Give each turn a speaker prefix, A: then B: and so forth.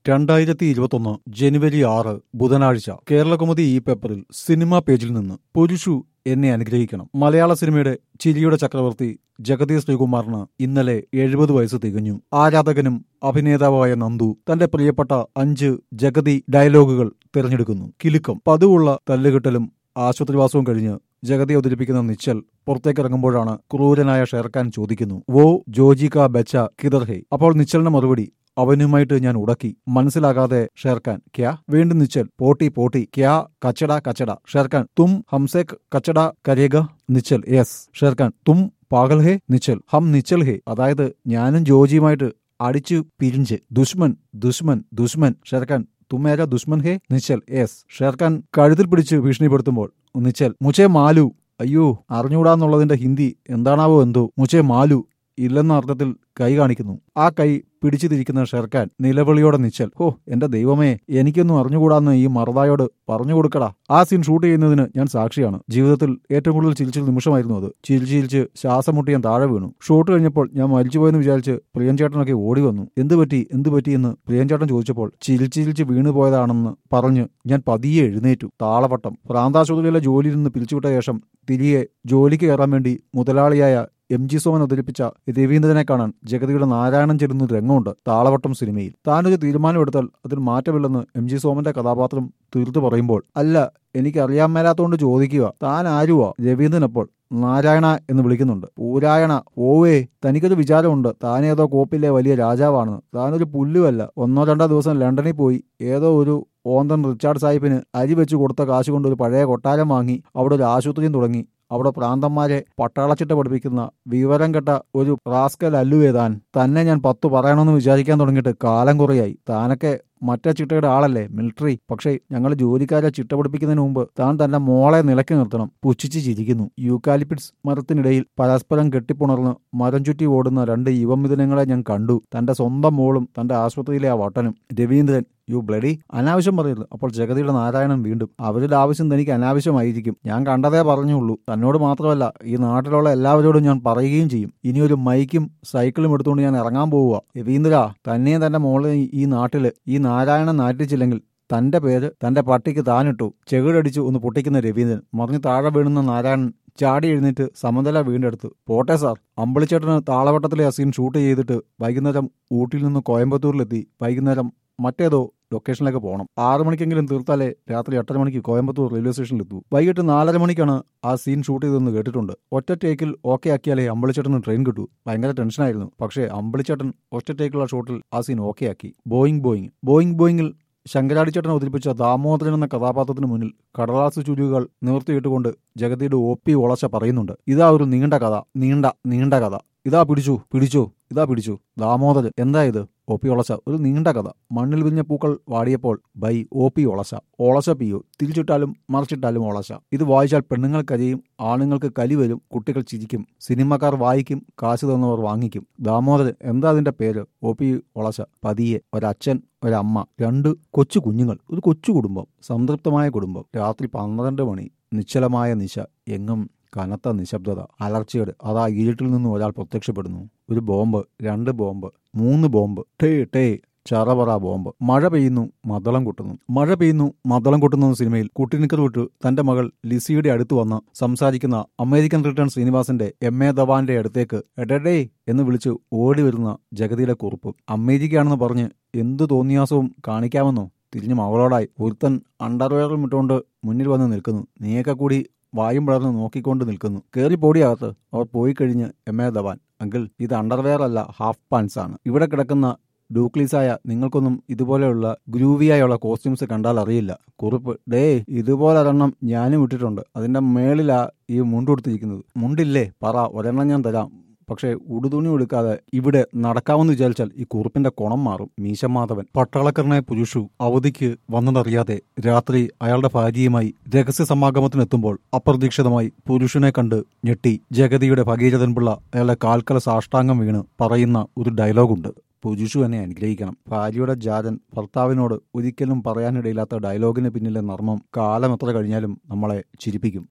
A: രണ്ടായിരത്തി ഇരുപത്തൊന്ന് ജനുവരി ആറ് ബുധനാഴ്ച കേരളകൗമുദി ഈ പേപ്പറിൽ സിനിമാ പേജിൽ നിന്ന് പുരുഷു എന്നെ അനുഗ്രഹിക്കണം മലയാള സിനിമയുടെ ചിരിയുടെ ചക്രവർത്തി ജഗതി ശ്രീകുമാറിന് ഇന്നലെ എഴുപത് വയസ്സ് തികഞ്ഞു ആരാധകനും അഭിനേതാവായ നന്ദു തന്റെ പ്രിയപ്പെട്ട അഞ്ച് ജഗതി ഡയലോഗുകൾ തിരഞ്ഞെടുക്കുന്നു കിലുക്കം പതിവുള്ള തല്ലുകിട്ടലും ആശുപത്രിവാസവും കഴിഞ്ഞ് ജഗതി അവതരിപ്പിക്കുന്ന നിശ്ചൽ പുറത്തേക്കിറങ്ങുമ്പോഴാണ് ക്രൂരനായ ഷെർഖാൻ ചോദിക്കുന്നു വോ ജോജി കാ ബച്ച കിതർ ഹേ അപ്പോൾ നിശ്ചലിന്റെ മറുപടി അവനുമായിട്ട് ഞാൻ ഉടക്കി മനസ്സിലാകാതെ ഷെർഖാൻ ക്യാ വീണ്ടും നിശ്ചൽ പോട്ടി പോട്ടി ക്യാ കച്ചട കച്ചട ഷെർഖാൻ തും ഹംസെ കച്ചട കരേഗ നിശ്ചൽ യെസ് ഷെർഖാൻ തും പാഗൽ ഹേ നിശ്ചൽ ഹം നിശ്ചൽ ഹേ അതായത് ഞാനും ജോജിയുമായിട്ട് അടിച്ചു പിരിഞ്ച് ദുഷ്മൻ ദുഷ്മൻ ദുഷ്മൻ ഷെർഖാൻ തുമ്മേര ദുഷ്മൻ ഹേ നിശ്ചൽ യെസ് ഷെർഖാൻ കഴുത്തിൽ പിടിച്ച് ഭീഷണിപ്പെടുത്തുമ്പോൾ നിശ്ചൽ മുച്ചേ മാലു അയ്യോ അറിഞ്ഞുകൂടാന്നുള്ളതിന്റെ ഹിന്ദി എന്താണാവോ എന്തോ മുച്ചേ മാലു ഇല്ലെന്ന അർത്ഥത്തിൽ കൈ കാണിക്കുന്നു ആ കൈ പിടിച്ചു തിരിക്കുന്ന ഷെർഖാൻ നിലവിളിയോടെ നിശ്ചൽ ഹോ എന്റെ ദൈവമേ എനിക്കൊന്നും അറിഞ്ഞുകൂടാന്ന് ഈ മറുതായോട് പറഞ്ഞു കൊടുക്കടാ ആ സീൻ ഷൂട്ട് ചെയ്യുന്നതിന് ഞാൻ സാക്ഷിയാണ് ജീവിതത്തിൽ ഏറ്റവും കൂടുതൽ ചിരിച്ച നിമിഷമായിരുന്നു അത് ചിരിച്ച് ചിരിച്ച് ശ്വാസം മുട്ടി ഞാൻ താഴെ വീണു ഷൂട്ട് കഴിഞ്ഞപ്പോൾ ഞാൻ മരിച്ചുപോയെന്ന് വിചാരിച്ച് പ്രിയൻചേട്ടനൊക്കെ ഓടി വന്നു എന്ത് പറ്റി എന്ത് പറ്റി എന്ന് പ്രിയൻചേട്ടൻ ചോദിച്ചപ്പോൾ ചിരിച്ച് ചിരിച്ച് വീണു പോയതാണെന്ന് പറഞ്ഞ് ഞാൻ പതിയെ എഴുന്നേറ്റു താളവട്ടം പ്രാന്താശുപത്രിയിലെ ജോലിയിൽ നിന്ന് പിരിച്ചുവിട്ട ശേഷം തിരികെ ജോലിക്ക് കയറാൻ വേണ്ടി മുതലാളിയായ എം ജി സോമൻ അവതരിപ്പിച്ച രവീന്ദ്രനെ കാണാൻ ജഗതിയുടെ നാരായണൻ ചെല്ലുന്ന ഒരു രംഗമുണ്ട് താളവട്ടം സിനിമയിൽ താനൊരു തീരുമാനമെടുത്താൽ അതിൽ മാറ്റമില്ലെന്ന് എം ജി സോമന്റെ കഥാപാത്രം തീർത്തു പറയുമ്പോൾ അല്ല എനിക്ക് അറിയാൻ മേലാത്തോണ്ട് ചോദിക്കുക താൻ ആരുവാ രവീന്ദ്രനപ്പോൾ നാരായണ എന്ന് വിളിക്കുന്നുണ്ട് പൂരായണ ഓവേ തനിക്കൊരു വിചാരമുണ്ട് താനേതോ കോപ്പിലെ വലിയ രാജാവാണെന്ന് താനൊരു പുല്ലുമല്ല ഒന്നോ രണ്ടോ ദിവസം ലണ്ടനിൽ പോയി ഏതോ ഒരു ഓന്തൻ റിച്ചാർഡ് സാഹിബിന് അരി വെച്ച് കൊടുത്ത കാശ് കൊണ്ട് ഒരു പഴയ കൊട്ടാരം വാങ്ങി അവിടെ ഒരു ആശുപത്രിയും തുടങ്ങി അവിടെ പ്രാന്തന്മാരെ പട്ടാളച്ചിട്ട പഠിപ്പിക്കുന്ന വിവരം കെട്ട ഒരു റാസ്കൽ അല്ലുവേ താൻ തന്നെ ഞാൻ പത്ത് പറയണമെന്ന് വിചാരിക്കാൻ തുടങ്ങിയിട്ട് കാലം കുറയായി താനൊക്കെ മറ്റേ ചിട്ടയുടെ ആളല്ലേ മിലിറ്ററി പക്ഷേ ഞങ്ങൾ ജോലിക്കാരെ ചിട്ട പഠിപ്പിക്കുന്നതിന് മുമ്പ് താൻ തന്റെ മോളെ നിലയ്ക്ക് നിർത്തണം പുച്ഛിച്ച് ചിരിക്കുന്നു യൂക്കാലിപ്പിഡ്സ് മരത്തിനിടയിൽ പരസ്പരം കെട്ടിപ്പുണർന്ന് മരം ചുറ്റി ഓടുന്ന രണ്ട് യുവമിഥുനങ്ങളെ ഞാൻ കണ്ടു തന്റെ സ്വന്തം മോളും തന്റെ ആശുപത്രിയിലെ ആ വട്ടനും രവീന്ദ്രൻ യു ബ്ലഡി അനാവശ്യം പറയരുത് അപ്പോൾ ജഗതിയുടെ നാരായണൻ വീണ്ടും അവരുടെ ആവശ്യം തനിക്ക് അനാവശ്യമായിരിക്കും ഞാൻ കണ്ടതേ പറഞ്ഞുള്ളൂ തന്നോട് മാത്രമല്ല ഈ നാട്ടിലുള്ള എല്ലാവരോടും ഞാൻ പറയുകയും ചെയ്യും ഇനി ഒരു മൈക്കും സൈക്കിളും എടുത്തുകൊണ്ട് ഞാൻ ഇറങ്ങാൻ പോവുക രവീന്ദ്ര തന്നെയും തന്റെ മോളെ ഈ നാട്ടില് ഈ നാരായണൻ നാറ്റിച്ചില്ലെങ്കിൽ തന്റെ പേര് തന്റെ പട്ടിക്ക് താനിട്ടു ചെകിടടിച്ച് ഒന്ന് പൊട്ടിക്കുന്ന രവീന്ദ്രൻ മറിഞ്ഞ് താഴെ വീണുന്ന നാരായണൻ ചാടി എഴുന്നേറ്റ് സമതല വീണ്ടെടുത്തു പോട്ടെ സാർ അമ്പളിച്ചേട്ടന് താളവട്ടത്തിലെ ആ സീൻ ഷൂട്ട് ചെയ്തിട്ട് വൈകുന്നേരം ഊട്ടിയിൽ നിന്ന് കോയമ്പത്തൂരിലെത്തി വൈകുന്നേരം മറ്റേതോ ലൊക്കേഷനിലേക്ക് പോകണം ആറു മണിക്കെങ്കിലും തീർത്താലേ രാത്രി എട്ടര മണിക്ക് കോയമ്പത്തൂർ റെയിൽവേ സ്റ്റേഷനിലെത്തൂ വൈകിട്ട് നാലര മണിക്കാണ് ആ സീൻ ഷൂട്ട് ചെയ്തതെന്ന് കേട്ടിട്ടുണ്ട് ഒറ്റ ടേക്കിൽ ഓക്കെ ആക്കിയാലേ അമ്പളിച്ചേട്ടന് ട്രെയിൻ കിട്ടൂ ഭയങ്കര ടെൻഷനായിരുന്നു പക്ഷേ അമ്പളിച്ചേട്ടൻ ഒറ്റ ടേക്കുള്ള ഷോട്ടിൽ ആ സീൻ ഓക്കെ ആക്കി ബോയിങ് ബോയിങ് ബോയിങ് ബോയിങ്ങിൽ ശങ്കരാടിച്ചേട്ടൻ അവതരിപ്പിച്ച ദാമോദരൻ എന്ന കഥാപാത്രത്തിന് മുന്നിൽ കടലാസ് ചുരുകൾ നിവർത്തിയിട്ടുകൊണ്ട് ജഗതിയുടെ ഒ പി ഒളച്ച പറയുന്നുണ്ട് ഇതാ ഒരു നീണ്ട കഥ നീണ്ട നീണ്ട കഥ ഇതാ പിടിച്ചു പിടിച്ചു ഇതാ പിടിച്ചു ദാമോദരൻ എന്താ ഇത് ഒ പി ഒളച്ച ഒരു നീണ്ട കഥ മണ്ണിൽ വിരിഞ്ഞ പൂക്കൾ വാടിയപ്പോൾ ബൈ ഒ പി ഒളച്ച ഒളച്ച പിയു തിരിച്ചിട്ടാലും മറിച്ചിട്ടാലും ഒളച്ച ഇത് വായിച്ചാൽ പെണ്ണുങ്ങൾ കരിയും ആണുങ്ങൾക്ക് കലി വരും കുട്ടികൾ ചിരിക്കും സിനിമക്കാർ വായിക്കും കാശ് തന്നവർ വാങ്ങിക്കും ദാമോദരൻ എന്താ അതിന്റെ പേര് ഒ പി ഒളച്ച പതിയെ ഒരച്ഛൻ ഒരമ്മ രണ്ട് കൊച്ചു കുഞ്ഞുങ്ങൾ ഒരു കൊച്ചു കുടുംബം സംതൃപ്തമായ കുടുംബം രാത്രി പന്ത്രണ്ട് മണി നിശ്ചലമായ നിശ എങ്ങും കനത്ത നിശബ്ദത അലർച്ചയുടെ അതാ ഇരുട്ടിൽ നിന്ന് ഒരാൾ പ്രത്യക്ഷപ്പെടുന്നു ഒരു ബോംബ് രണ്ട് ബോംബ് മൂന്ന് ബോംബ് ടേ ടേ ചറപറ ബോംബ് മഴ പെയ്യുന്നു മദളം കൊട്ടുന്നു മഴ പെയ്യുന്നു മദളം കൊട്ടുന്ന സിനിമയിൽ കുട്ടിനിക്കർ വിട്ടു തന്റെ മകൾ ലിസിയുടെ അടുത്ത് വന്ന് സംസാരിക്കുന്ന അമേരിക്കൻ റിട്ടേൺ ശ്രീനിവാസന്റെ എം എ ധവാന്റെ അടുത്തേക്ക് എടടേ എന്ന് വിളിച്ച് ഓടി വരുന്ന ജഗതിയുടെ കുറിപ്പ് അമേരിക്കയാണെന്ന് പറഞ്ഞ് എന്തു തോന്നിയാസവും കാണിക്കാമെന്നോ തിരിഞ്ഞു മകളോടായി ഒരുത്തൻ അണ്ടർവെയറും ഇട്ടുകൊണ്ട് മുന്നിൽ വന്ന് നിൽക്കുന്നു നീയൊക്കെ കൂടി വായും വളർന്ന് നോക്കിക്കൊണ്ട് നിൽക്കുന്നു കയറി പോടിയകത്ത് അവർ പോയി കഴിഞ്ഞ് എം എ ധവാൻ അങ്കിൾ ഇത് അണ്ടർവെയർ അല്ല ഹാഫ് പാൻസ് ആണ് ഇവിടെ കിടക്കുന്ന ഡൂക്ലീസായ നിങ്ങൾക്കൊന്നും ഇതുപോലെയുള്ള ഗ്രൂവിയായുള്ള കോസ്റ്റ്യൂംസ് കണ്ടാൽ അറിയില്ല കുറിപ്പ് ഡേ ഇതുപോലെ ഒരെണ്ണം ഞാനും ഇട്ടിട്ടുണ്ട് അതിന്റെ മേളിലാ ഈ മുണ്ടുകൊടുത്തിരിക്കുന്നത് മുണ്ടില്ലേ പറ ഒരെണ്ണം ഞാൻ തരാം പക്ഷേ ഉടുതുണി എടുക്കാതെ ഇവിടെ നടക്കാമെന്ന് വിചാരിച്ചാൽ ഈ കുറുപ്പിന്റെ കുണം മാറും മീശമാധവൻ പട്ടാളക്കാരനായ പുരുഷു അവധിക്ക് വന്നതറിയാതെ രാത്രി അയാളുടെ ഭാര്യയുമായി രഹസ്യ സമാഗമത്തിനെത്തുമ്പോൾ അപ്രതീക്ഷിതമായി പുരുഷനെ കണ്ട് ഞെട്ടി ജഗതിയുടെ ഭഗീരഥൻ പിള്ള അയാളുടെ കാൽക്കല സാഷ്ടാംഗം വീണ് പറയുന്ന ഒരു ഡയലോഗുണ്ട് പുരുഷു എന്നെ അനുഗ്രഹിക്കണം ഭാര്യയുടെ ജാതൻ ഭർത്താവിനോട് ഒരിക്കലും പറയാനിടയില്ലാത്ത ഡയലോഗിന് പിന്നിലെ നർമ്മം കാലം എത്ര കഴിഞ്ഞാലും നമ്മളെ ചിരിപ്പിക്കും